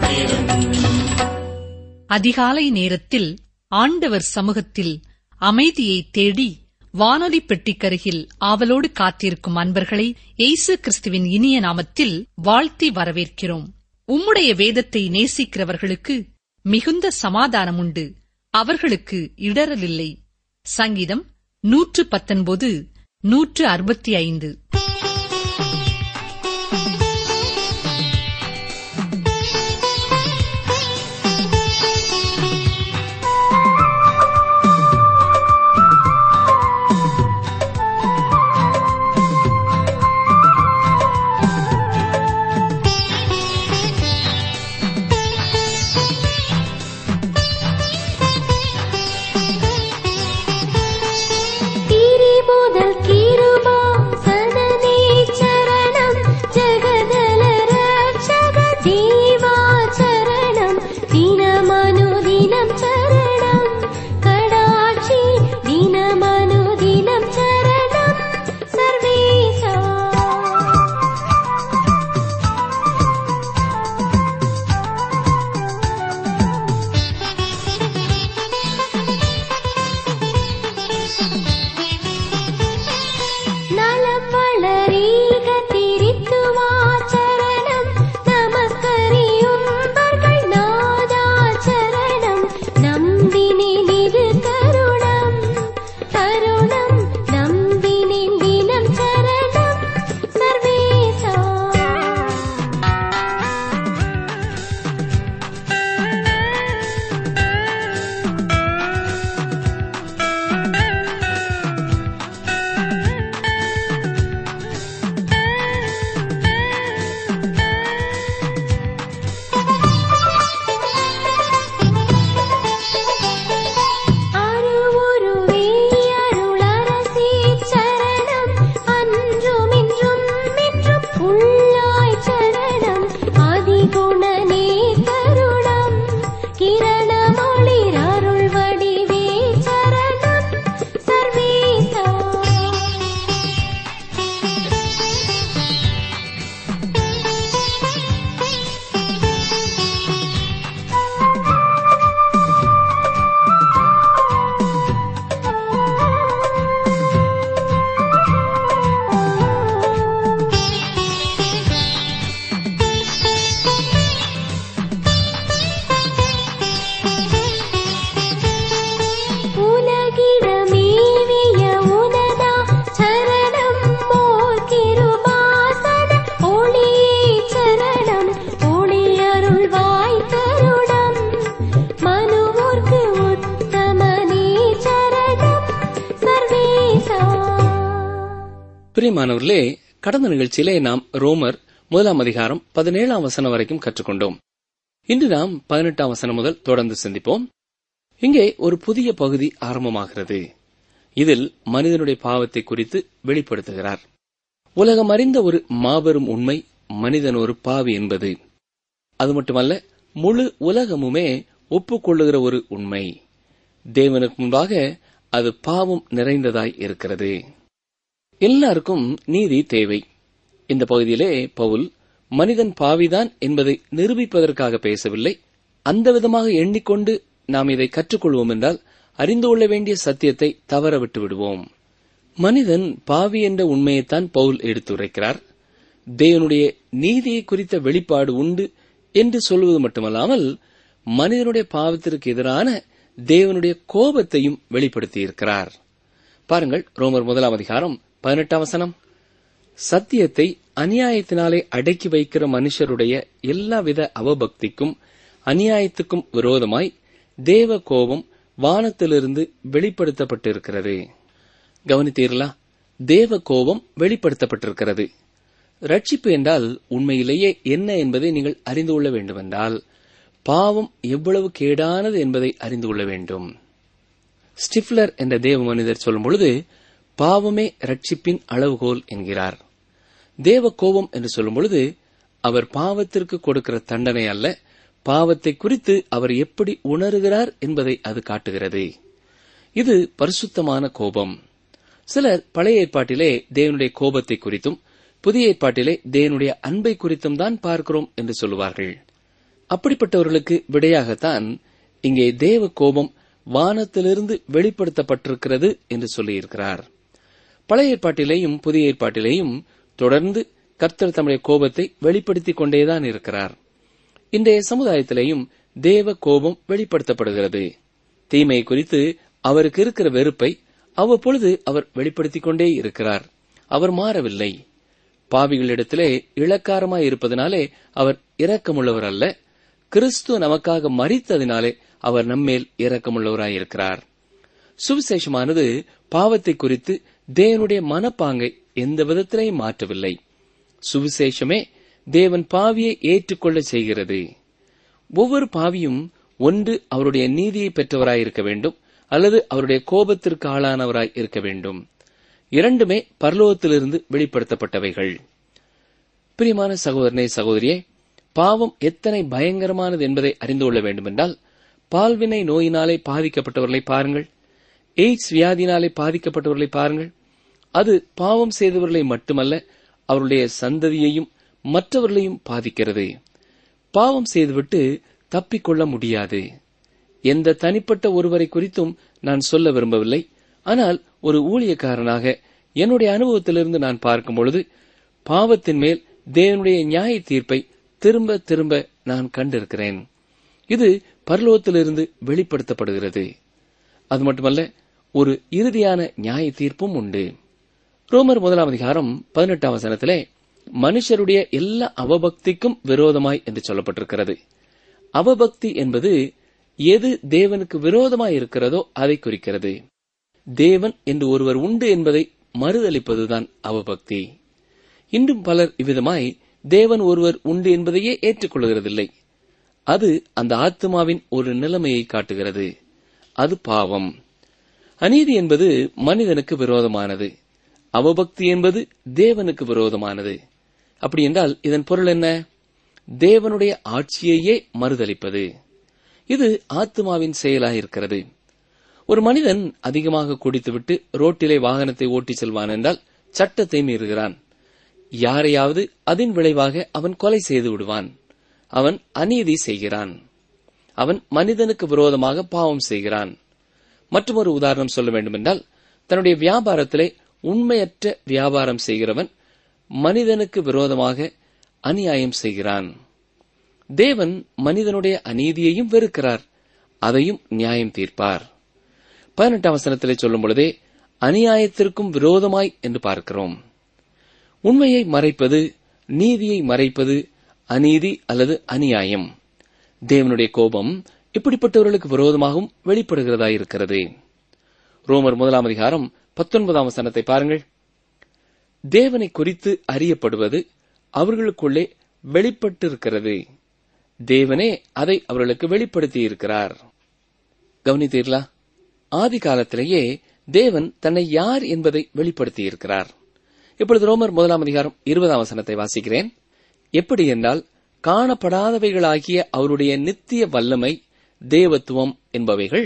ஸ்தோத்திரம் அதிகாலை நேரத்தில் ஆண்டவர் சமூகத்தில் அமைதியை தேடி வானொலி பெட்டிக்கருகில் ஆவலோடு காத்திருக்கும் அன்பர்களை இயேசு கிறிஸ்துவின் இனிய நாமத்தில் வாழ்த்தி வரவேற்கிறோம் உம்முடைய வேதத்தை நேசிக்கிறவர்களுக்கு மிகுந்த சமாதானம் உண்டு அவர்களுக்கு இடரலில்லை சங்கீதம் நூற்று பத்தொன்பது நூற்று அறுபத்தி ஐந்து கீரி முதல் கீருபாசனனே சரணம் ஜெகதல ரட்சக தேவா சரணம் தினமனுதினம் சரணம் கடாட்சி தினமனுதினம் சரணம் சர்வேசா நலம் வளரீக திரித்துவாச்சரணம் நமஸ்கரியும்பர்கள் நாதாச்சரணம் நம்பினில் இது தருணம் தருணம் நம்பினில் தினம் சரணம் சர்வேசா அருவுருவே அருளரசே சரணம் அன்றும் இன்றும் என்றும் உள்ளாய் சரணம் அதிகுணனே கருணம் கிரணமொளிர் அருள் வடிவே சரணம் சர்வேசா உலகிடமேவிய உனதா சரணம் போர் கிருபாசன ஒளியே சரணம் ஒளி அருள்வாய் கருணம் மனுவோர்க்கு உத்தமனே சரணம் சர்வேசா பிரியமானவர்களே கடந்த நிகழ்ச்சியிலே நாம் ரோமர் முதலாம் அதிகாரம் பதினேழாம் வசனம் வரைக்கும் கற்றுக்கொண்டோம் இன்று நாம் பதினெட்டாம் வசனம் முதல் தொடர்ந்து சிந்திப்போம் இங்கே ஒரு புதிய பகுதி ஆரம்பமாகிறது இதில் மனிதனுடைய பாவத்தை குறித்து வெளிப்படுத்துகிறார் உலகம் அறிந்த ஒரு மாபெரும் உண்மை மனிதன் ஒரு பாவி என்பது அது மட்டுமல்ல முழு உலகமுமே ஒப்புக்கொள்ளுகிற ஒரு உண்மை தேவனுக்கு முன்பாக அது பாவம் நிறைந்ததாய் இருக்கிறது எல்லாருக்கும் நீதி தேவை இந்த பகுதியிலே பவுல் மனிதன் பாவிதான் என்பதை நிரூபிப்பதற்காக பேசவில்லை அந்த விதமாக எண்ணிக்கொண்டு நாம் இதை கற்றுக்கொள்வோம் என்றால் அறிந்து கொள்ள வேண்டிய சத்தியத்தை தவற விட்டு விடுவோம் மனிதன் பாவி என்ற உண்மையைத்தான் பவுல் எடுத்துரைக்கிறார் தேவனுடைய நீதியை குறித்த வெளிப்பாடு உண்டு என்று சொல்வது மட்டுமல்லாமல் மனிதனுடைய பாவத்திற்கு எதிரான தேவனுடைய கோபத்தையும் வெளிப்படுத்தியிருக்கிறார் பாருங்கள் ரோமர் முதலாம் அதிகாரம் பதினெட்டாம் வசனம் சத்தியத்தை அநியாயத்தினாலே அடக்கி வைக்கிற மனுஷருடைய எல்லாவித அவபக்திக்கும் அநியாயத்துக்கும் விரோதமாய் தேவ கோபம் வானத்திலிருந்து வெளிப்படுத்தப்பட்டிருக்கிறது கவனித்தீர்களா தேவ கோபம் வெளிப்படுத்தப்பட்டிருக்கிறது ரட்சிப்பு என்றால் உண்மையிலேயே என்ன என்பதை நீங்கள் அறிந்து கொள்ள வேண்டுமென்றால் பாவம் எவ்வளவு கேடானது என்பதை அறிந்து கொள்ள வேண்டும் ஸ்டிஃப்லர் என்ற தேவ மனிதர் சொல்லும் பொழுது பாவமே ரட்சிப்பின் அளவுகோல் என்கிறார் தேவ கோபம் என்று சொல்லும் பொழுது அவர் பாவத்திற்கு கொடுக்கிற தண்டனை அல்ல பாவத்தை குறித்து அவர் எப்படி உணர்கிறார் என்பதை அது காட்டுகிறது இது பரிசுத்தமான கோபம் சிலர் பழைய ஏற்பாட்டிலே தேவனுடைய கோபத்தை குறித்தும் புதிய ஏற்பாட்டிலே தேவனுடைய அன்பை குறித்தும் தான் பார்க்கிறோம் என்று சொல்லுவார்கள் அப்படிப்பட்டவர்களுக்கு விடையாகத்தான் இங்கே தேவ கோபம் வானத்திலிருந்து வெளிப்படுத்தப்பட்டிருக்கிறது என்று சொல்லியிருக்கிறார் பழைய ஏற்பாட்டிலேயும் புதிய ஏற்பாட்டிலேயும் தொடர்ந்து கர்த்தர் தம்முடைய கோபத்தை வெளிப்படுத்திக் கொண்டேதான் இருக்கிறார் இன்றைய சமுதாயத்திலேயும் தேவ கோபம் வெளிப்படுத்தப்படுகிறது தீமை குறித்து அவருக்கு இருக்கிற வெறுப்பை அவ்வப்பொழுது அவர் வெளிப்படுத்திக் கொண்டே இருக்கிறார் அவர் மாறவில்லை பாவிகளிடத்திலே இளக்காரமாய் இருப்பதனாலே அவர் இரக்கமுள்ளவர் அல்ல கிறிஸ்து நமக்காக மறித்ததினாலே அவர் நம்மேல் இரக்கமுள்ளவராயிருக்கிறார் சுவிசேஷமானது பாவத்தை குறித்து தேவனுடைய மனப்பாங்கை எந்த விதத்திலேயும் மாற்றவில்லை சுவிசேஷமே தேவன் பாவியை ஏற்றுக்கொள்ள செய்கிறது ஒவ்வொரு பாவியும் ஒன்று அவருடைய நீதியை பெற்றவராய் இருக்க வேண்டும் அல்லது அவருடைய கோபத்திற்கு ஆளானவராய் இருக்க வேண்டும் இரண்டுமே பரலோகத்திலிருந்து வெளிப்படுத்தப்பட்டவைகள் பிரியமான சகோதரனே சகோதரியே பாவம் எத்தனை பயங்கரமானது என்பதை அறிந்து கொள்ள வேண்டுமென்றால் பால்வினை நோயினாலே பாதிக்கப்பட்டவர்களை பாருங்கள் எய்ட்ஸ் வியாதியினாலே பாதிக்கப்பட்டவர்களை பாருங்கள் அது பாவம் செய்தவர்களை மட்டுமல்ல அவருடைய சந்ததியையும் மற்றவர்களையும் பாதிக்கிறது பாவம் செய்துவிட்டு தப்பிக்கொள்ள முடியாது எந்த தனிப்பட்ட ஒருவரை குறித்தும் நான் சொல்ல விரும்பவில்லை ஆனால் ஒரு ஊழியக்காரனாக என்னுடைய அனுபவத்திலிருந்து நான் பார்க்கும் பொழுது பாவத்தின் மேல் தேவனுடைய நியாய தீர்ப்பை திரும்ப திரும்ப நான் கண்டிருக்கிறேன் இது பரலோகத்திலிருந்து வெளிப்படுத்தப்படுகிறது அது மட்டுமல்ல ஒரு இறுதியான நியாய தீர்ப்பும் உண்டு ரோமர் முதலாம் அதிகாரம் பதினெட்டாம் வசனத்திலே மனுஷருடைய எல்லா அவபக்திக்கும் விரோதமாய் என்று சொல்லப்பட்டிருக்கிறது அவபக்தி என்பது எது தேவனுக்கு விரோதமாய் இருக்கிறதோ அதை குறிக்கிறது தேவன் என்று ஒருவர் உண்டு என்பதை மறுதளிப்பதுதான் அவபக்தி இன்றும் பலர் இவ்விதமாய் தேவன் ஒருவர் உண்டு என்பதையே ஏற்றுக்கொள்கிறதில்லை அது அந்த ஆத்மாவின் ஒரு நிலைமையை காட்டுகிறது அது பாவம் அநீதி என்பது மனிதனுக்கு விரோதமானது அவபக்தி என்பது தேவனுக்கு விரோதமானது அப்படி என்றால் இதன் பொருள் என்ன தேவனுடைய ஆட்சியையே மறுதளிப்பது இது ஆத்மாவின் செயலாயிருக்கிறது ஒரு மனிதன் அதிகமாக குடித்துவிட்டு ரோட்டிலே வாகனத்தை ஓட்டிச் செல்வான் என்றால் சட்டத்தை மீறுகிறான் யாரையாவது அதன் விளைவாக அவன் கொலை செய்து விடுவான் அவன் அநீதி செய்கிறான் அவன் மனிதனுக்கு விரோதமாக பாவம் செய்கிறான் மற்றொரு உதாரணம் சொல்ல வேண்டுமென்றால் தன்னுடைய வியாபாரத்திலே உண்மையற்ற வியாபாரம் செய்கிறவன் மனிதனுக்கு விரோதமாக அநியாயம் செய்கிறான் தேவன் மனிதனுடைய அநீதியையும் வெறுக்கிறார் அதையும் நியாயம் தீர்ப்பார் பதினெட்டாம் வசனத்திலே சொல்லும் பொழுதே அநியாயத்திற்கும் விரோதமாய் என்று பார்க்கிறோம் உண்மையை மறைப்பது நீதியை மறைப்பது அநீதி அல்லது அநியாயம் தேவனுடைய கோபம் இப்படிப்பட்டவர்களுக்கு விரோதமாகவும் வெளிப்படுகிறதாயிருக்கிறது ரோமர் முதலாம் அதிகாரம் பத்தொன்பதாம் வசனத்தை பாருங்கள் தேவனை குறித்து அறியப்படுவது அவர்களுக்குள்ளே வெளிப்பட்டிருக்கிறது தேவனே அதை அவர்களுக்கு வெளிப்படுத்தியிருக்கிறார் கவனித்தீர்களா ஆதி காலத்திலேயே தேவன் தன்னை யார் என்பதை வெளிப்படுத்தியிருக்கிறார் இப்பொழுது ரோமர் முதலாம் அதிகாரம் இருபதாம் வசனத்தை வாசிக்கிறேன் எப்படி என்றால் காணப்படாதவைகளாகிய அவருடைய நித்திய வல்லமை தேவத்துவம் என்பவைகள்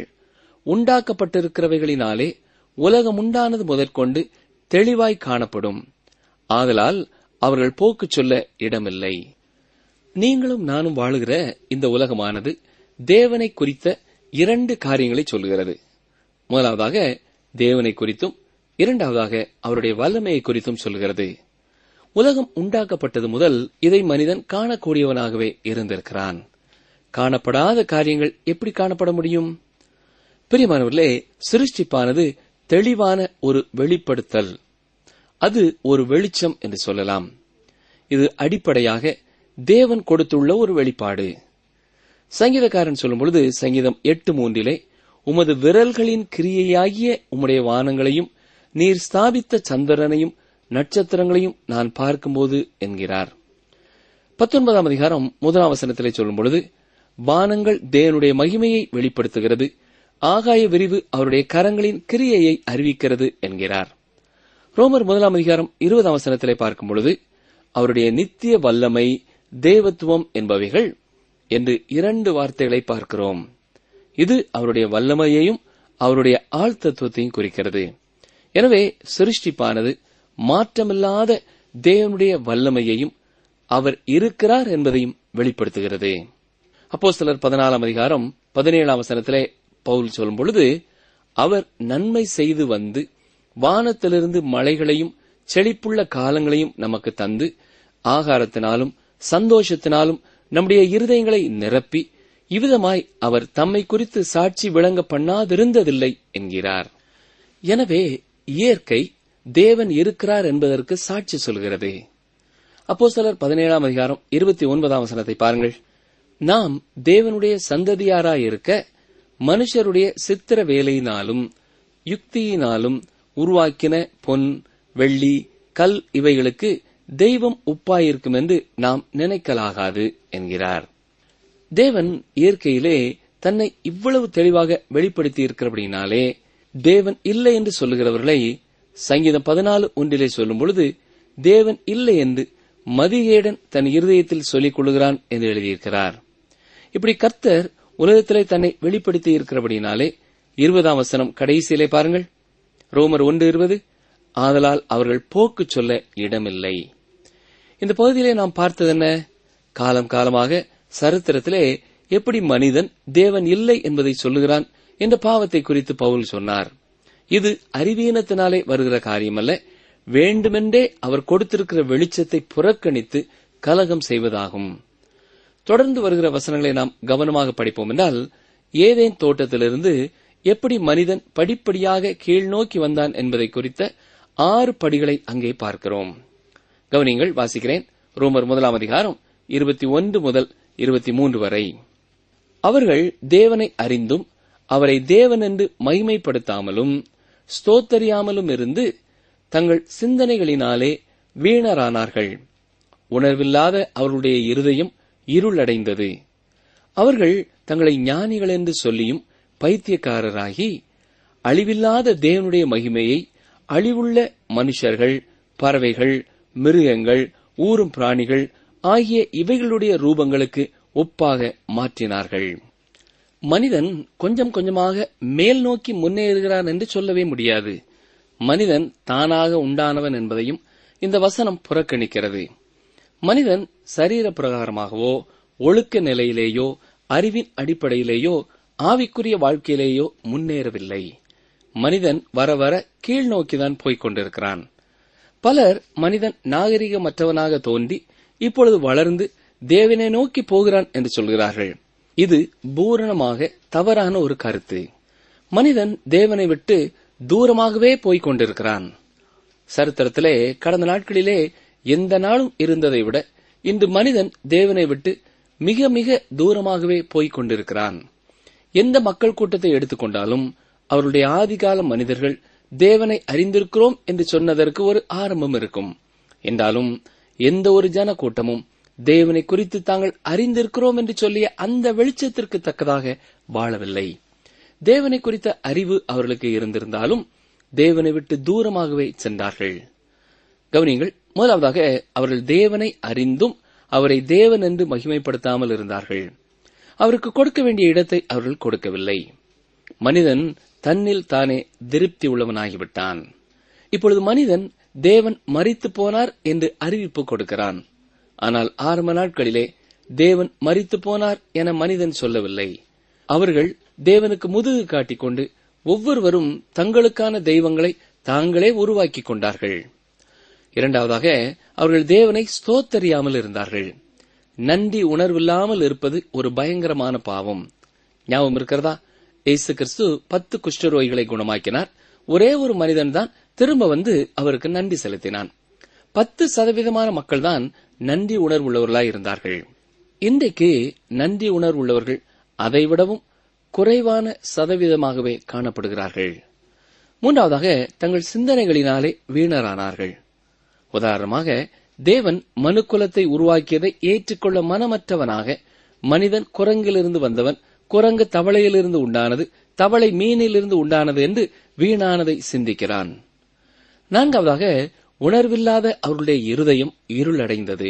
உண்டாக்கப்பட்டிருக்கிறவைகளினாலே உலகம் உண்டானது முதற்கொண்டு தெளிவாய் காணப்படும் ஆதலால் அவர்கள் போக்கு சொல்ல இடமில்லை நீங்களும் நானும் வாழுகிற இந்த உலகமானது தேவனை குறித்த இரண்டு காரியங்களை சொல்லுகிறது முதலாவதாக தேவனை குறித்தும் இரண்டாவதாக அவருடைய வல்லமையை குறித்தும் சொல்லுகிறது உலகம் உண்டாக்கப்பட்டது முதல் இதை மனிதன் காணக்கூடியவனாகவே இருந்திருக்கிறான் காணப்படாத காரியங்கள் எப்படி காணப்பட முடியும் பிரியமானவர்களே சிருஷ்டிப்பானது தெளிவான ஒரு வெளிப்படுத்தல் அது ஒரு வெளிச்சம் என்று சொல்லலாம் இது அடிப்படையாக தேவன் கொடுத்துள்ள ஒரு வெளிப்பாடு சங்கீதக்காரன் சொல்லும் பொழுது சங்கீதம் எட்டு மூன்றிலே உமது விரல்களின் கிரியையாகிய உம்முடைய வானங்களையும் நீர் ஸ்தாபித்த சந்திரனையும் நட்சத்திரங்களையும் நான் பார்க்கும்போது என்கிறார் பத்தொன்பதாம் அதிகாரம் முதலாம் வசனத்திலே சொல்லும் பொழுது வானங்கள் தேவனுடைய மகிமையை வெளிப்படுத்துகிறது ஆகாய விரிவு அவருடைய கரங்களின் கிரியையை அறிவிக்கிறது என்கிறார் ரோமர் முதலாம் அதிகாரம் இருபதாம் வசனத்திலே பார்க்கும் பொழுது அவருடைய நித்திய வல்லமை தேவத்துவம் என்பவைகள் என்று இரண்டு வார்த்தைகளை பார்க்கிறோம் இது அவருடைய வல்லமையையும் அவருடைய ஆழ்த்தத்துவத்தையும் குறிக்கிறது எனவே சிருஷ்டிப்பானது மாற்றமில்லாத தேவனுடைய வல்லமையையும் அவர் இருக்கிறார் என்பதையும் வெளிப்படுத்துகிறது அப்போஸ்தலர் பதினாலாம் அதிகாரம் பதினேழாம் வசனத்திலே பவுல் சொல்லும் பொழுது அவர் நன்மை செய்து வந்து வானத்திலிருந்து மழைகளையும் செழிப்புள்ள காலங்களையும் நமக்கு தந்து ஆகாரத்தினாலும் சந்தோஷத்தினாலும் நம்முடைய இருதயங்களை நிரப்பி இவ்விதமாய் அவர் தம்மை குறித்து சாட்சி விளங்க பண்ணாதிருந்ததில்லை என்கிறார் எனவே இயற்கை தேவன் இருக்கிறார் என்பதற்கு சாட்சி சொல்கிறது அப்போஸ்தலர் பதினேழாம் அதிகாரம் இருபத்தி ஒன்பதாம் வசனத்தை பாருங்கள் நாம் தேவனுடைய சந்ததியாராயிருக்க மனுஷருடைய சித்திர வேலையினாலும் யுக்தியினாலும் உருவாக்கின பொன் வெள்ளி கல் இவைகளுக்கு தெய்வம் உப்பாயிருக்கும் என்று நாம் நினைக்கலாகாது என்கிறார் தேவன் இயற்கையிலே தன்னை இவ்வளவு தெளிவாக வெளிப்படுத்தி இருக்கிறபடினாலே தேவன் இல்லை என்று சொல்லுகிறவர்களை சங்கீதம் பதினாலு ஒன்றிலே சொல்லும் பொழுது தேவன் இல்லை என்று மதிகேடன் தன் இருதயத்தில் சொல்லிக் கொள்கிறான் என்று எழுதியிருக்கிறார் இப்படி கர்த்தர் உலகத்திலே தன்னை வெளிப்படுத்தி இருக்கிறபடினாலே இருபதாம் வசனம் கடைசியிலே பாருங்கள் ரோமர் ஒன்று இருபது ஆதலால் அவர்கள் போக்கு சொல்ல இடமில்லை இந்த பகுதியிலே நாம் பார்த்தது என்ன காலம் காலமாக சரித்திரத்திலே எப்படி மனிதன் தேவன் இல்லை என்பதை சொல்லுகிறான் என்ற பாவத்தை குறித்து பவுல் சொன்னார் இது அறிவீனத்தினாலே வருகிற காரியமல்ல வேண்டுமென்றே அவர் கொடுத்திருக்கிற வெளிச்சத்தை புறக்கணித்து கலகம் செய்வதாகும் தொடர்ந்து வருகிற வசனங்களை நாம் கவனமாக படிப்போம் என்றால் ஏதேன் தோட்டத்திலிருந்து எப்படி மனிதன் படிப்படியாக கீழ்நோக்கி வந்தான் என்பதை குறித்த ஆறு படிகளை அங்கே பார்க்கிறோம் கவனிங்கள் வாசிக்கிறேன் ரோமர் முதலாம் அதிகாரம் இருபத்தி ஒன்று முதல் இருபத்தி மூன்று வரை அவர்கள் தேவனை அறிந்தும் அவரை தேவன் என்று மகிமைப்படுத்தாமலும் ஸ்தோத்தரியாமலும் இருந்து தங்கள் சிந்தனைகளினாலே வீணரானார்கள் உணர்வில்லாத அவர்களுடைய இருதயம் இருளடைந்தது அவர்கள் தங்களை ஞானிகள் என்று சொல்லியும் பைத்தியக்காரராகி அழிவில்லாத தேவனுடைய மகிமையை அழிவுள்ள மனுஷர்கள் பறவைகள் மிருகங்கள் ஊரும் பிராணிகள் ஆகிய இவைகளுடைய ரூபங்களுக்கு ஒப்பாக மாற்றினார்கள் மனிதன் கொஞ்சம் கொஞ்சமாக மேல் நோக்கி முன்னேறுகிறான் என்று சொல்லவே முடியாது மனிதன் தானாக உண்டானவன் என்பதையும் இந்த வசனம் புறக்கணிக்கிறது மனிதன் சரீர பிரகாரமாகவோ ஒழுக்க நிலையிலேயோ அறிவின் அடிப்படையிலேயோ ஆவிக்குரிய வாழ்க்கையிலேயோ முன்னேறவில்லை மனிதன் வர வர கீழ் நோக்கிதான் போய்க் கொண்டிருக்கிறான் பலர் மனிதன் நாகரிகமற்றவனாக தோன்றி இப்பொழுது வளர்ந்து தேவனை நோக்கி போகிறான் என்று சொல்கிறார்கள் இது பூரணமாக தவறான ஒரு கருத்து மனிதன் தேவனை விட்டு தூரமாகவே போய்க் கொண்டிருக்கிறான் சரித்திரத்திலே கடந்த நாட்களிலே எந்த நாளும் இருந்ததை விட இன்று மனிதன் தேவனை விட்டு மிக மிக தூரமாகவே போய்க் கொண்டிருக்கிறான் எந்த மக்கள் கூட்டத்தை எடுத்துக்கொண்டாலும் அவருடைய ஆதிகால மனிதர்கள் தேவனை அறிந்திருக்கிறோம் என்று சொன்னதற்கு ஒரு ஆரம்பம் இருக்கும் என்றாலும் எந்த ஒரு ஜன கூட்டமும் தேவனை குறித்து தாங்கள் அறிந்திருக்கிறோம் என்று சொல்லிய அந்த வெளிச்சத்திற்கு தக்கதாக வாழவில்லை தேவனை குறித்த அறிவு அவர்களுக்கு இருந்திருந்தாலும் தேவனை விட்டு தூரமாகவே சென்றார்கள் கவனியங்கள் முதலாவதாக அவர்கள் தேவனை அறிந்தும் அவரை தேவன் என்று மகிமைப்படுத்தாமல் இருந்தார்கள் அவருக்கு கொடுக்க வேண்டிய இடத்தை அவர்கள் கொடுக்கவில்லை மனிதன் தன்னில் தானே திருப்தி உள்ளவனாகிவிட்டான் இப்பொழுது மனிதன் தேவன் மரித்து போனார் என்று அறிவிப்பு கொடுக்கிறான் ஆனால் ஆரம்ப நாட்களிலே தேவன் மரித்து போனார் என மனிதன் சொல்லவில்லை அவர்கள் தேவனுக்கு முதுகு காட்டிக்கொண்டு ஒவ்வொருவரும் தங்களுக்கான தெய்வங்களை தாங்களே உருவாக்கிக் கொண்டார்கள் இரண்டாவதாக அவர்கள் தேவனை ஸ்தோத்தரியாமல் இருந்தார்கள் நன்றி உணர்வில்லாமல் இருப்பது ஒரு பயங்கரமான பாவம் ஞாபகம் இருக்கிறதா இயேசு கிறிஸ்து பத்து குஷ்டரோகிகளை குணமாக்கினார் ஒரே ஒரு மனிதன் தான் திரும்ப வந்து அவருக்கு நன்றி செலுத்தினான் பத்து சதவீதமான மக்கள் தான் நன்றி உணர்வுள்ளவர்களாய் இருந்தார்கள் இன்றைக்கு நன்றி உணர்வுள்ளவர்கள் அதைவிடவும் குறைவான சதவீதமாகவே காணப்படுகிறார்கள் மூன்றாவதாக தங்கள் சிந்தனைகளினாலே வீணரானார்கள் உதாரணமாக தேவன் மனுக்குலத்தை உருவாக்கியதை ஏற்றுக்கொள்ள மனமற்றவனாக மனிதன் குரங்கிலிருந்து வந்தவன் குரங்கு தவளையிலிருந்து உண்டானது தவளை மீனிலிருந்து உண்டானது என்று வீணானதை சிந்திக்கிறான் நான்காவதாக உணர்வில்லாத அவர்களுடைய இருதயம் இருளடைந்தது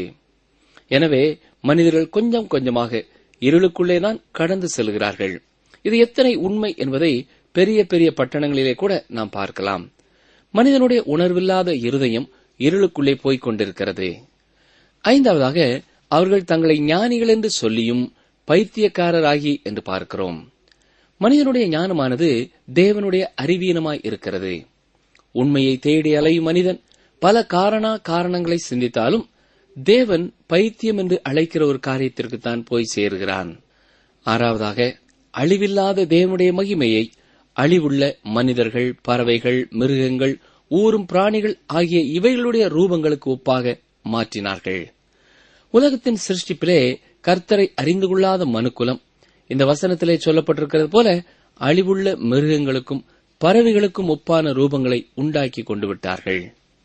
எனவே மனிதர்கள் கொஞ்சம் கொஞ்சமாக இருளுக்குள்ளேதான் கடந்து செல்கிறார்கள் இது எத்தனை உண்மை என்பதை பெரிய பெரிய பட்டணங்களிலே கூட நாம் பார்க்கலாம் மனிதனுடைய உணர்வில்லாத இருதயம் இருளுக்குள்ளே போய்க் கொண்டிருக்கிறது ஐந்தாவதாக அவர்கள் தங்களை ஞானிகள் என்று சொல்லியும் பைத்தியக்காரராகி என்று பார்க்கிறோம் மனிதனுடைய ஞானமானது தேவனுடைய அறிவீனமாய் இருக்கிறது உண்மையை தேடி அலையும் மனிதன் பல காரணா காரணங்களை சிந்தித்தாலும் தேவன் பைத்தியம் என்று அழைக்கிற ஒரு காரியத்திற்கு தான் போய் சேருகிறான் ஆறாவதாக அழிவில்லாத தேவனுடைய மகிமையை அழிவுள்ள மனிதர்கள் பறவைகள் மிருகங்கள் ஊரும் பிராணிகள் ஆகிய இவைகளுடைய ரூபங்களுக்கு ஒப்பாக மாற்றினார்கள் உலகத்தின் சிருஷ்டிப்பிலே கர்த்தரை அறிந்து கொள்ளாத மனுக்குலம் இந்த வசனத்திலே சொல்லப்பட்டிருக்கிறது போல அழிவுள்ள மிருகங்களுக்கும் பறவைகளுக்கும் ஒப்பான ரூபங்களை உண்டாக்கி கொண்டு விட்டார்கள்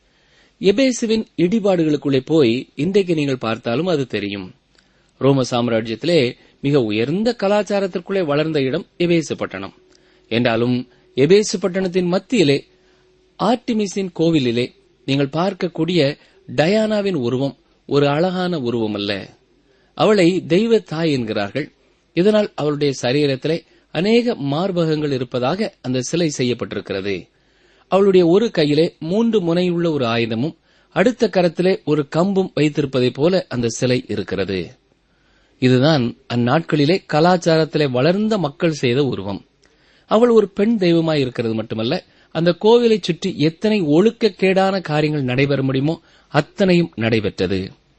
எபேசுவின் இடிபாடுகளுக்குள்ளே போய் இன்றைக்கு நீங்கள் பார்த்தாலும் அது தெரியும் ரோம சாம்ராஜ்யத்திலே மிக உயர்ந்த கலாச்சாரத்திற்குள்ளே வளர்ந்த இடம் எபேசு பட்டணம் என்றாலும் எபேசு பட்டணத்தின் மத்தியிலே ஆர்டிமிஸின் கோவிலிலே நீங்கள் பார்க்கக்கூடிய டயானாவின் உருவம் ஒரு அழகான உருவம் அல்ல அவளை தெய்வ தாய் என்கிறார்கள் இதனால் அவளுடைய சரீரத்திலே அநேக மார்பகங்கள் இருப்பதாக அந்த சிலை செய்யப்பட்டிருக்கிறது அவளுடைய ஒரு கையிலே மூன்று முனையுள்ள ஒரு ஆயுதமும் அடுத்த கரத்திலே ஒரு கம்பும் வைத்திருப்பதைப் போல அந்த சிலை இருக்கிறது இதுதான் அந்நாட்களிலே கலாச்சாரத்திலே வளர்ந்த மக்கள் செய்த உருவம் அவள் ஒரு பெண் தெய்வமாய் இருக்கிறது மட்டுமல்ல அந்த கோவிலை சுற்றி எத்தனை ஒழுக்கக்கேடான காரியங்கள் நடைபெற முடியுமோ அத்தனையும் நடைபெற்றது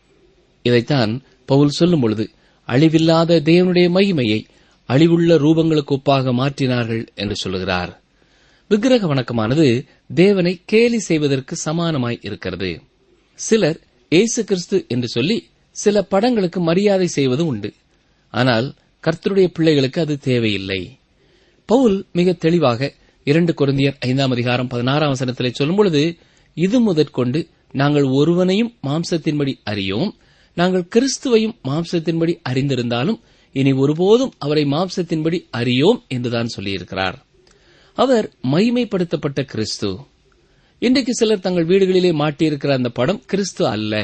இதைத்தான் பவுல் சொல்லும் பொழுது அழிவில்லாத தேவனுடைய மகிமையை அழிவுள்ள ரூபங்களுக்கு ஒப்பாக மாற்றினார்கள் என்று சொல்லுகிறார் விக்கிரக வணக்கமானது தேவனை கேலி செய்வதற்கு சமானமாய் இருக்கிறது சிலர் இயேசு கிறிஸ்து என்று சொல்லி சில படங்களுக்கு மரியாதை செய்வது உண்டு ஆனால் கர்த்தருடைய பிள்ளைகளுக்கு அது தேவையில்லை பவுல் மிக தெளிவாக இரண்டு குருந்தியர் ஐந்தாம் அதிகாரம் பதினாறாம் வசனத்திலே சொல்லும் பொழுது இது முதற்கொண்டு நாங்கள் ஒருவனையும் மாம்சத்தின்படி அறியோம் நாங்கள் கிறிஸ்துவையும் மாம்சத்தின்படி அறிந்திருந்தாலும் இனி ஒருபோதும் அவரை மாம்சத்தின்படி அறியோம் என்றுதான் சொல்லியிருக்கிறார் அவர் மகிமைப்படுத்தப்பட்ட கிறிஸ்து இன்றைக்கு சிலர் தங்கள் வீடுகளிலே மாட்டியிருக்கிற அந்த படம் கிறிஸ்து அல்ல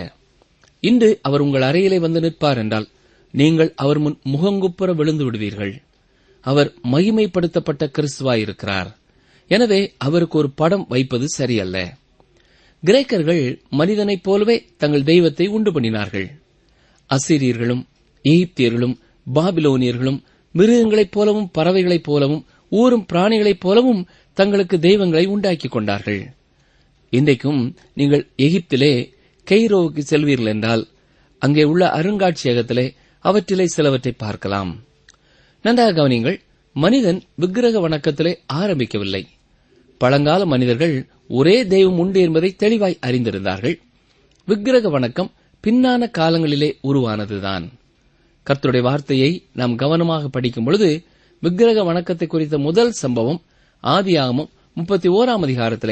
இன்று அவர் உங்கள் அறையிலே வந்து நிற்பார் என்றால் நீங்கள் அவர் முன் முகங்குப்புற விழுந்து விடுவீர்கள் அவர் மகிமைப்படுத்தப்பட்ட கிறிஸ்துவாயிருக்கிறார் எனவே அவருக்கு ஒரு படம் வைப்பது சரியல்ல கிரேக்கர்கள் மனிதனைப் போலவே தங்கள் தெய்வத்தை உண்டு பண்ணினார்கள் அசிரியர்களும் எகிப்தியர்களும் பாபிலோனியர்களும் மிருகங்களைப் போலவும் பறவைகளைப் போலவும் ஊரும் பிராணிகளைப் போலவும் தங்களுக்கு தெய்வங்களை உண்டாக்கிக் கொண்டார்கள் இன்றைக்கும் நீங்கள் எகிப்திலே கெய்ரோவுக்கு செல்வீர்கள் என்றால் அங்கே உள்ள அருங்காட்சியகத்திலே அவற்றிலே சிலவற்றை பார்க்கலாம் நன்றாக கவனிங்கள் மனிதன் விக்கிரக வணக்கத்திலே ஆரம்பிக்கவில்லை பழங்கால மனிதர்கள் ஒரே தெய்வம் உண்டு என்பதை தெளிவாய் அறிந்திருந்தார்கள் விக்கிரக வணக்கம் பின்னான காலங்களிலே உருவானதுதான் கர்த்தருடைய வார்த்தையை நாம் கவனமாக படிக்கும் பொழுது விக்கிரக வணக்கத்தை குறித்த முதல் சம்பவம் ஆதியாகமம் முப்பத்தி ஓராம் அதிகாரத்திலே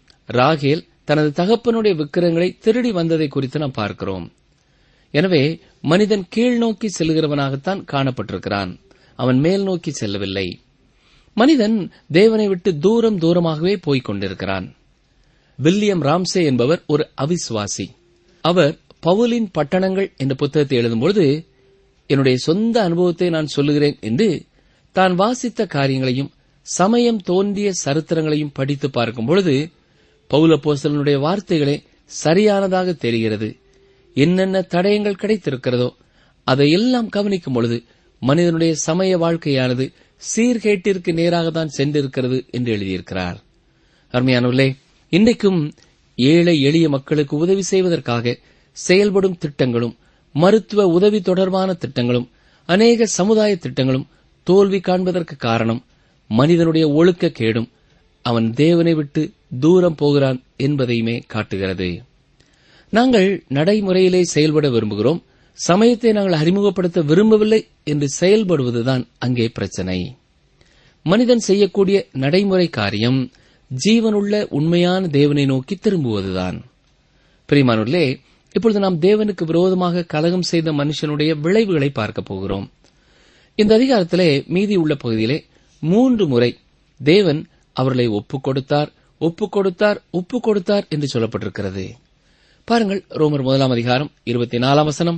ராகேல் தனது தகப்பனுடைய விக்கிரகங்களை திருடி வந்ததை குறித்து நாம் பார்க்கிறோம் எனவே மனிதன் கீழ் நோக்கி செல்கிறவனாகத்தான் காணப்பட்டிருக்கிறான் அவன் மேல் நோக்கி செல்லவில்லை மனிதன் தேவனை விட்டு தூரம் தூரமாகவே போய்க் கொண்டிருக்கிறான் வில்லியம் ராம்சே என்பவர் ஒரு அவிசுவாசி அவர் பவுலின் பட்டணங்கள் என்ற புத்தகத்தை எழுதும்பொழுது என்னுடைய சொந்த அனுபவத்தை நான் சொல்லுகிறேன் என்று தான் வாசித்த காரியங்களையும் சமயம் தோன்றிய சரித்திரங்களையும் படித்து பார்க்கும் பொழுது பௌலப்போஸ்தலனுடைய வார்த்தைகளே சரியானதாக தெரிகிறது என்னென்ன தடயங்கள் கிடைத்திருக்கிறதோ அதையெல்லாம் கவனிக்கும் பொழுது மனிதனுடைய சமய வாழ்க்கையானது சீர்கேட்டிற்கு நேராக தான் சென்றிருக்கிறது என்று எழுதியிருக்கிறார் அருமையானவர்களே இன்றைக்கும் ஏழை எளிய மக்களுக்கு உதவி செய்வதற்காக செயல்படும் திட்டங்களும் மருத்துவ உதவி தொடர்பான திட்டங்களும் அநேக சமுதாய திட்டங்களும் தோல்வி காண்பதற்கு காரணம் மனிதனுடைய ஒழுக்க கேடும் அவன் தேவனை விட்டு தூரம் போகிறான் என்பதையுமே காட்டுகிறது நாங்கள் நடைமுறையிலே செயல்பட விரும்புகிறோம் சமயத்தை நாங்கள் அறிமுகப்படுத்த விரும்பவில்லை என்று செயல்படுவதுதான் அங்கே பிரச்சனை மனிதன் செய்யக்கூடிய நடைமுறை காரியம் ஜீவனுள்ள உண்மையான தேவனை நோக்கி திரும்புவதுதான் பிரிமானுள்ளே இப்பொழுது நாம் தேவனுக்கு விரோதமாக கலகம் செய்த மனுஷனுடைய விளைவுகளை பார்க்க போகிறோம் இந்த அதிகாரத்திலே மீதி உள்ள பகுதியிலே மூன்று முறை தேவன் அவர்களை ஒப்புக் கொடுத்தார் ஒப்புக் கொடுத்தார் ஒப்புக் கொடுத்தார் என்று சொல்லப்பட்டிருக்கிறது பாருங்கள் ரோமர் முதலாம் அதிகாரம் இருபத்தி நாலாம் வசனம்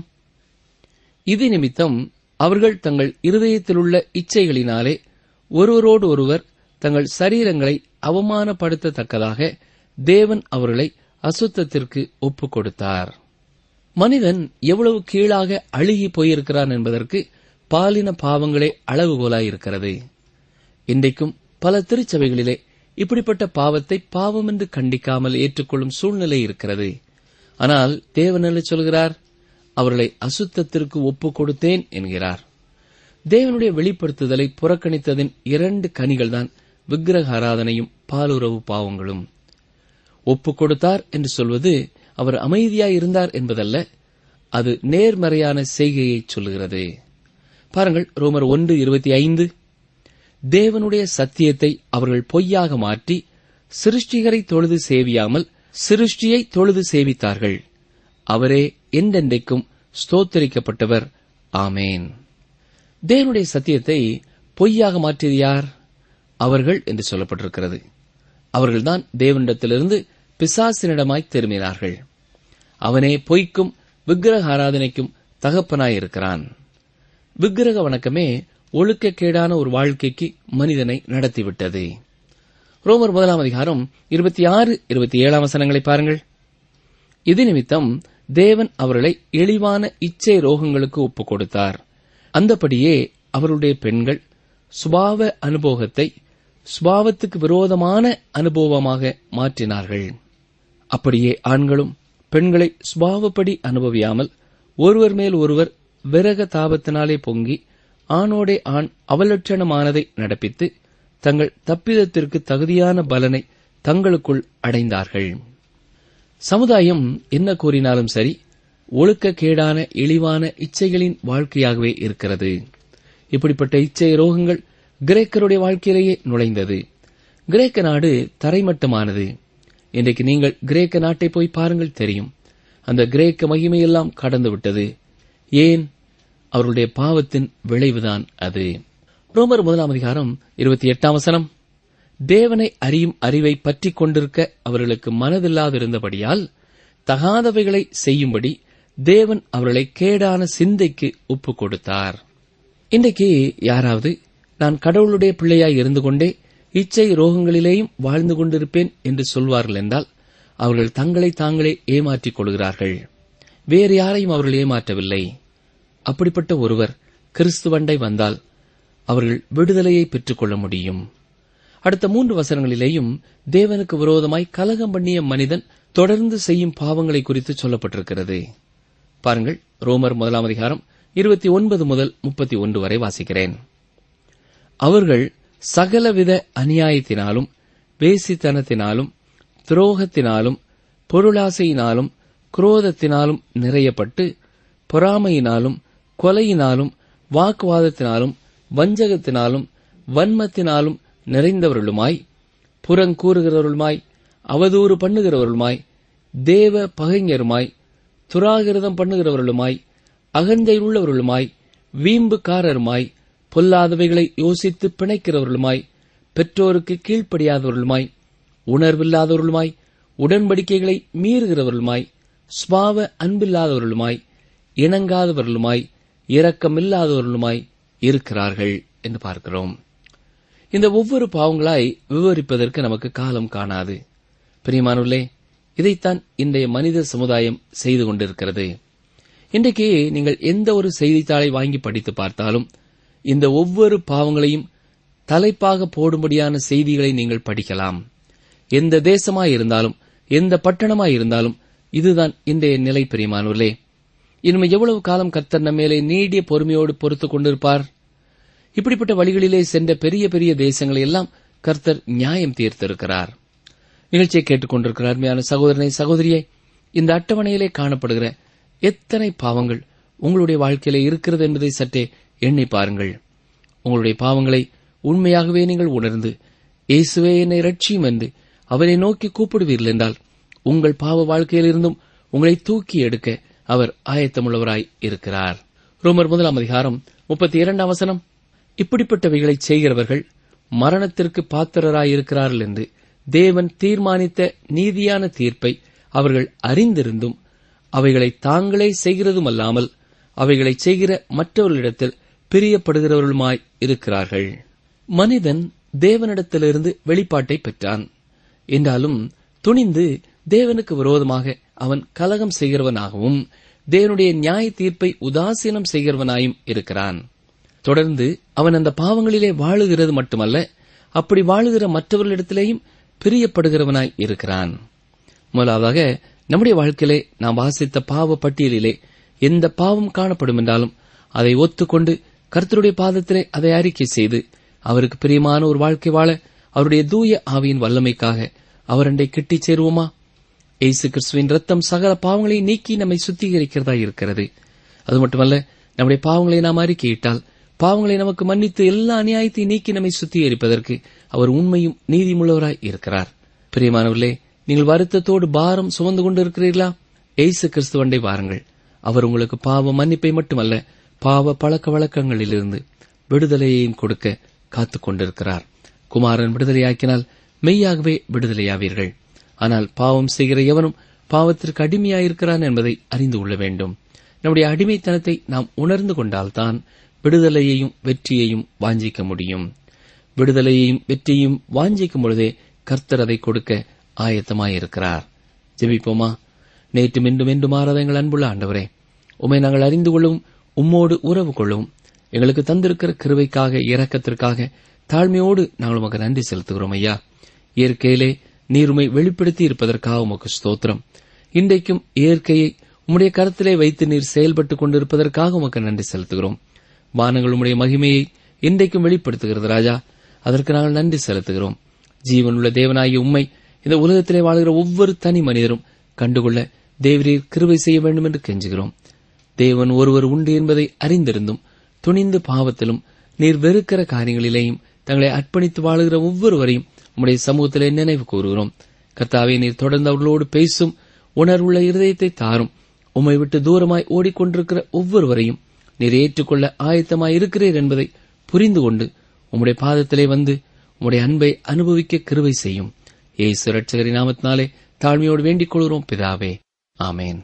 இது நிமித்தம் அவர்கள் தங்கள் இருதயத்திலுள்ள இச்சைகளினாலே ஒருவரோடு ஒருவர் தங்கள் சரீரங்களை அவமானப்படுத்தத்தக்கதாக தேவன் அவர்களை அசுத்தத்திற்கு ஒப்புக் கொடுத்தார் மனிதன் எவ்வளவு கீழாக அழுகி போயிருக்கிறான் என்பதற்கு பாலின பாவங்களே அளவுகோலாயிருக்கிறது இன்றைக்கும் பல திருச்சபைகளிலே இப்படிப்பட்ட பாவத்தை பாவம் என்று கண்டிக்காமல் ஏற்றுக்கொள்ளும் சூழ்நிலை இருக்கிறது ஆனால் தேவன் சொல்கிறார் அவர்களை அசுத்தத்திற்கு ஒப்புக் கொடுத்தேன் என்கிறார் தேவனுடைய வெளிப்படுத்துதலை புறக்கணித்ததின் இரண்டு கனிகள்தான் விக்கிரக ஆராதனையும் பாலுறவு பாவங்களும் ஒப்புக் கொடுத்தார் என்று சொல்வது அவர் அமைதியாய் இருந்தார் என்பதல்ல அது நேர்மறையான செய்கையை சொல்லுகிறது பாருங்கள் ரோமர் ஒன்று இருபத்தி ஐந்து தேவனுடைய சத்தியத்தை அவர்கள் பொய்யாக மாற்றி சிருஷ்டிகரை தொழுது சேவியாமல் சிருஷ்டியை தொழுது சேவித்தார்கள் அவரே என்றென்றைக்கும் ஸ்தோத்தரிக்கப்பட்டவர் ஆமேன் தேவனுடைய சத்தியத்தை பொய்யாக மாற்றியது யார் அவர்கள் என்று சொல்லப்பட்டிருக்கிறது அவர்கள்தான் தேவனிடத்திலிருந்து பிசாசினிடமாய் திரும்பினார்கள் அவனே பொய்க்கும் விக்கிரக ஆராதனைக்கும் தகப்பனாயிருக்கிறான் விக்கிரக வணக்கமே ஒழுக்கக்கேடான ஒரு வாழ்க்கைக்கு மனிதனை நடத்திவிட்டது ரோமர் முதலாம் அதிகாரம் இருபத்தி ஆறு இருபத்தி ஏழாம் வசனங்களை பாருங்கள் இது நிமித்தம் தேவன் அவர்களை இழிவான இச்சை ரோகங்களுக்கு ஒப்புக் கொடுத்தார் அந்தபடியே அவருடைய பெண்கள் சுபாவ அனுபவத்தை சுபாவத்துக்கு விரோதமான அனுபவமாக மாற்றினார்கள் அப்படியே ஆண்களும் பெண்களை சுபாவப்படி அனுபவியாமல் ஒருவர் மேல் ஒருவர் விரக தாபத்தினாலே பொங்கி ஆணோடே ஆண் அவலட்சணமானதை நடப்பித்து தங்கள் தப்பிதத்திற்கு தகுதியான பலனை தங்களுக்குள் அடைந்தார்கள் சமுதாயம் என்ன கூறினாலும் சரி ஒழுக்கக்கேடான இழிவான இச்சைகளின் வாழ்க்கையாகவே இருக்கிறது இப்படிப்பட்ட இச்சை ரோகங்கள் கிரேக்கருடைய வாழ்க்கையிலேயே நுழைந்தது கிரேக்க நாடு தரைமட்டமானது இன்றைக்கு நீங்கள் கிரேக்க நாட்டை போய் பாருங்கள் தெரியும் அந்த கிரேக்க மகிமையெல்லாம் கடந்துவிட்டது ஏன் அவர்களுடைய பாவத்தின் விளைவுதான் அது ரோமர் முதலாம் அதிகாரம் இருபத்தி எட்டாம் வசனம் தேவனை அறியும் அறிவை பற்றிக் கொண்டிருக்க அவர்களுக்கு மனதில்லாதிருந்தபடியால் தகாதவைகளை செய்யும்படி தேவன் அவர்களை கேடான சிந்தைக்கு ஒப்புக் கொடுத்தார் இன்றைக்கு யாராவது நான் கடவுளுடைய பிள்ளையாய் இருந்து கொண்டே இச்சை ரோகங்களிலேயும் வாழ்ந்து கொண்டிருப்பேன் என்று சொல்வார்கள் என்றால் அவர்கள் தங்களை தாங்களே ஏமாற்றிக் கொள்கிறார்கள் வேறு யாரையும் அவர்கள் ஏமாற்றவில்லை அப்படிப்பட்ட ஒருவர் கிறிஸ்துவண்டை வந்தால் அவர்கள் விடுதலையை பெற்றுக் கொள்ள முடியும் அடுத்த மூன்று வசனங்களிலேயும் தேவனுக்கு விரோதமாய் கலகம் பண்ணிய மனிதன் தொடர்ந்து செய்யும் பாவங்களை குறித்து சொல்லப்பட்டிருக்கிறது பாருங்கள் ரோமர் முதலாம் அதிகாரம் இருபத்தி ஒன்பது முதல் முப்பத்தி ஒன்று வரை வாசிக்கிறேன் அவர்கள் சகலவித அநியாயத்தினாலும் வேசித்தனத்தினாலும் துரோகத்தினாலும் பொருளாசையினாலும் குரோதத்தினாலும் நிறையப்பட்டு பொறாமையினாலும் கொலையினாலும் வாக்குவாதத்தினாலும் வஞ்சகத்தினாலும் வன்மத்தினாலும் நிறைந்தவர்களுமாய் புறங்கூறுகிறவர்களுமாய் அவதூறு பண்ணுகிறவர்களுமாய் தேவ பகைஞருமாய் துராகிருதம் பண்ணுகிறவர்களுமாய் அகந்தை உள்ளவர்களுமாய் வீம்புக்காரருமாய் பொல்லாதவைகளை யோசித்து பிணைக்கிறவர்களுமாய் பெற்றோருக்கு கீழ்ப்படியாதவர்களுமாய் உணர்வில்லாதவர்களுமாய் உடன்படிக்கைகளை மீறுகிறவர்களுமாய் ஸ்வாவ அன்பில்லாதவர்களுமாய் இணங்காதவர்களுமாய் இரக்கமில்லாதவர்களுமாய் இருக்கிறார்கள் என்று பார்க்கிறோம் இந்த ஒவ்வொரு பாவங்களாய் விவரிப்பதற்கு நமக்கு காலம் காணாது பிரியமானுள்ளே இதைத்தான் இன்றைய மனித சமுதாயம் செய்து கொண்டிருக்கிறது இன்றைக்கு நீங்கள் எந்த ஒரு செய்தித்தாளை வாங்கி படித்து பார்த்தாலும் இந்த ஒவ்வொரு பாவங்களையும் தலைப்பாக போடும்படியான செய்திகளை நீங்கள் படிக்கலாம் எந்த தேசமாய் இருந்தாலும் எந்த பட்டணமாய் இருந்தாலும் இதுதான் இன்றைய நிலை பிரியமானவர்களே இனிமே எவ்வளவு காலம் கர்த்தர் நம்ம மேலே நீடிய பொறுமையோடு பொறுத்துக் கொண்டிருப்பார் இப்படிப்பட்ட வழிகளிலே சென்ற பெரிய பெரிய தேசங்களை எல்லாம் கர்த்தர் நியாயம் தீர்த்திருக்கிறார் நிகழ்ச்சியை கேட்டுக்கொண்டிருக்கிற அருமையான சகோதரனை சகோதரியை இந்த அட்டவணையிலே காணப்படுகிற எத்தனை பாவங்கள் உங்களுடைய வாழ்க்கையிலே இருக்கிறது என்பதை சற்றே எண்ணி பாருங்கள் உங்களுடைய பாவங்களை உண்மையாகவே நீங்கள் உணர்ந்து இயேசுவே என்னை ரட்சியும் என்று அவரை நோக்கி கூப்பிடுவீர்கள் என்றால் உங்கள் பாவ வாழ்க்கையிலிருந்தும் உங்களை தூக்கி எடுக்க அவர் ஆயத்தமுள்ளவராய் இருக்கிறார் ரோமர் முதலாம் அதிகாரம் முப்பத்தி இரண்டாம் வசனம் இப்படிப்பட்டவைகளை செய்கிறவர்கள் மரணத்திற்கு பாத்திரராயிருக்கிறார்கள் என்று தேவன் தீர்மானித்த நீதியான தீர்ப்பை அவர்கள் அறிந்திருந்தும் அவைகளை தாங்களே செய்கிறதுமல்லாமல் அவைகளை செய்கிற மற்றவர்களிடத்தில் பிரியப்படுகிறவர்களுமாய் இருக்கிறார்கள் மனிதன் தேவனிடத்திலிருந்து வெளிப்பாட்டை பெற்றான் என்றாலும் துணிந்து தேவனுக்கு விரோதமாக அவன் கலகம் செய்கிறவனாகவும் தேவனுடைய நியாய தீர்ப்பை உதாசீனம் செய்கிறவனாயும் இருக்கிறான் தொடர்ந்து அவன் அந்த பாவங்களிலே வாழுகிறது மட்டுமல்ல அப்படி வாழுகிற மற்றவர்களிடத்திலேயும் பிரியப்படுகிறவனாய் இருக்கிறான் முதலாவதாக நம்முடைய வாழ்க்கையிலே நாம் வாசித்த பாவ பட்டியலிலே எந்த பாவம் காணப்படும் என்றாலும் அதை ஒத்துக்கொண்டு கர்த்தருடைய பாதத்திலே அதை அறிக்கை செய்து அவருக்கு பிரியமான ஒரு வாழ்க்கை வாழ அவருடைய தூய ஆவியின் வல்லமைக்காக அவரண்டை கிட்டிச் சேருவோமா இயேசு கிறிஸ்துவின் ரத்தம் சகல பாவங்களை நீக்கி நம்மை சுத்திகரிக்கிறதா இருக்கிறது அது மட்டுமல்ல நம்முடைய பாவங்களை நாம் அறிக்கையிட்டால் பாவங்களை நமக்கு மன்னித்து எல்லா அநியாயத்தையும் நீக்கி நம்மை சுத்திகரிப்பதற்கு அவர் உண்மையும் நீதிமுள்ளவராய் இருக்கிறார் பிரியமானவர்களே நீங்கள் வருத்தத்தோடு பாரம் சுமந்து கொண்டு இருக்கிறீர்களா ஏசு கிறிஸ்துவண்டை வாருங்கள் அவர் உங்களுக்கு பாவ மன்னிப்பை மட்டுமல்ல பாவ பழக்க வழக்கங்களிலிருந்து விடுதலையையும் கொடுக்க காத்துக் கொண்டிருக்கிறார் குமாரன் விடுதலையாக்கினால் மெய்யாகவே விடுதலையாவீர்கள் ஆனால் பாவம் செய்கிற எவனும் பாவத்திற்கு அடிமையாயிருக்கிறான் என்பதை அறிந்து கொள்ள வேண்டும் நம்முடைய அடிமைத்தனத்தை நாம் உணர்ந்து கொண்டால்தான் விடுதலையையும் வெற்றியையும் வாஞ்சிக்க முடியும் விடுதலையையும் வெற்றியையும் வாஞ்சிக்கும் பொழுதே கர்த்தர் அதை கொடுக்க ஆயத்தமாயிருக்கிறார் ஜெபிப்போமா நேற்று மீண்டும் என்று மாறாத எங்கள் அன்புள்ள ஆண்டவரே உமை நாங்கள் அறிந்து கொள்ளவும் உம்மோடு உறவு கொள்ளவும் எங்களுக்கு தந்திருக்கிற கிருவைக்காக இரக்கத்திற்காக தாழ்மையோடு நாங்கள் உமக்கு நன்றி செலுத்துகிறோம் ஐயா இயற்கையிலே நீருமை வெளிப்படுத்தி இருப்பதற்காக உமக்கு ஸ்தோத்திரம் இன்றைக்கும் இயற்கையை உம்முடைய கரத்திலே வைத்து நீர் செயல்பட்டுக் கொண்டிருப்பதற்காக உமக்கு நன்றி செலுத்துகிறோம் வானங்கள் உம்முடைய மகிமையை இன்றைக்கும் வெளிப்படுத்துகிறது ராஜா அதற்கு நாங்கள் நன்றி செலுத்துகிறோம் ஜீவனுள்ள தேவனாகிய உம்மை இந்த உலகத்திலே வாழ்கிற ஒவ்வொரு தனி மனிதரும் கண்டுகொள்ள தேவரீர் கிருபை செய்ய வேண்டும் என்று கெஞ்சுகிறோம் தேவன் ஒருவர் உண்டு என்பதை அறிந்திருந்தும் துணிந்து பாவத்திலும் நீர் வெறுக்கிற காரியங்களிலேயும் தங்களை அர்ப்பணித்து வாழுகிற ஒவ்வொருவரையும் உம்முடைய சமூகத்திலே நினைவு கூறுகிறோம் கர்த்தாவே நீர் தொடர்ந்து அவர்களோடு பேசும் உணர்வுள்ள இருதயத்தை தாரும் உம்மை விட்டு தூரமாய் ஓடிக்கொண்டிருக்கிற ஒவ்வொருவரையும் நீர் ஏற்றுக்கொள்ள ஆயத்தமாய் இருக்கிறீர் என்பதை புரிந்து கொண்டு உம்முடைய பாதத்திலே வந்து உம்முடைய அன்பை அனுபவிக்க கிருபை செய்யும் ஏசு ரட்சகரின் நாமத்தினாலே தாழ்மையோடு வேண்டிக் கொள்கிறோம் பிதாவே ஆமேன்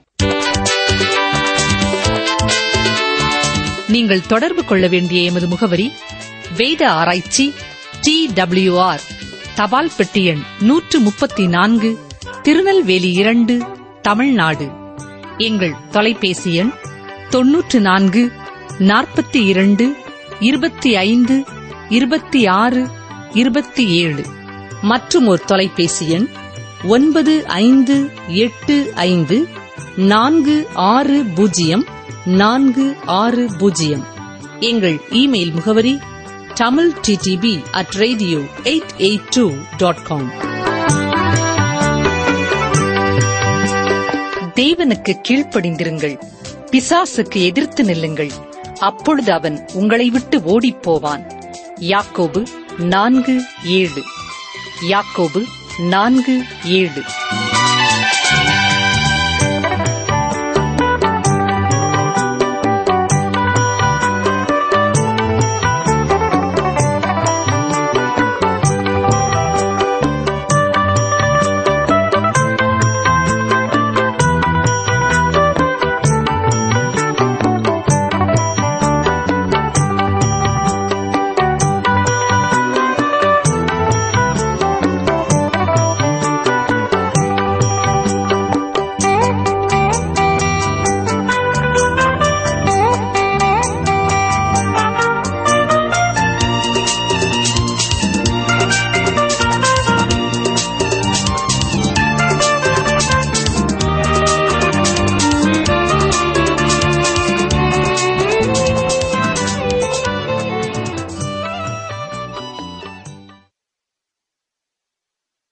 நீங்கள் தொடர்பு கொள்ள வேண்டிய எமது முகவரி வேத ஆராய்ச்சி டி ஆர் தபால் பெட்டி எண் நூற்று முப்பத்தி நான்கு திருநெல்வேலி இரண்டு தமிழ்நாடு எங்கள் தொலைபேசி எண் தொன்னூற்று நான்கு நாற்பத்தி இரண்டு இருபத்தி ஐந்து இருபத்தி ஆறு இருபத்தி ஏழு மற்றும் ஒரு தொலைபேசி எண் ஒன்பது ஐந்து எட்டு ஐந்து நான்கு ஆறு பூஜ்ஜியம் நான்கு ஆறு பூஜ்ஜியம் எங்கள் இமெயில் முகவரி Tamil TDP at radio eight eight two dot com தேவனுக்கு கீழ்ப்படிந்திருங்கள் பிசாசுக்கு எதிர்த்து நில்லுங்கள் அப்பொழுது அவன் உங்களை விட்டு ஓடிப் போவான் யாக்கோபு நான்கு ஏழு யாக்கோபு நான்கு ஏழு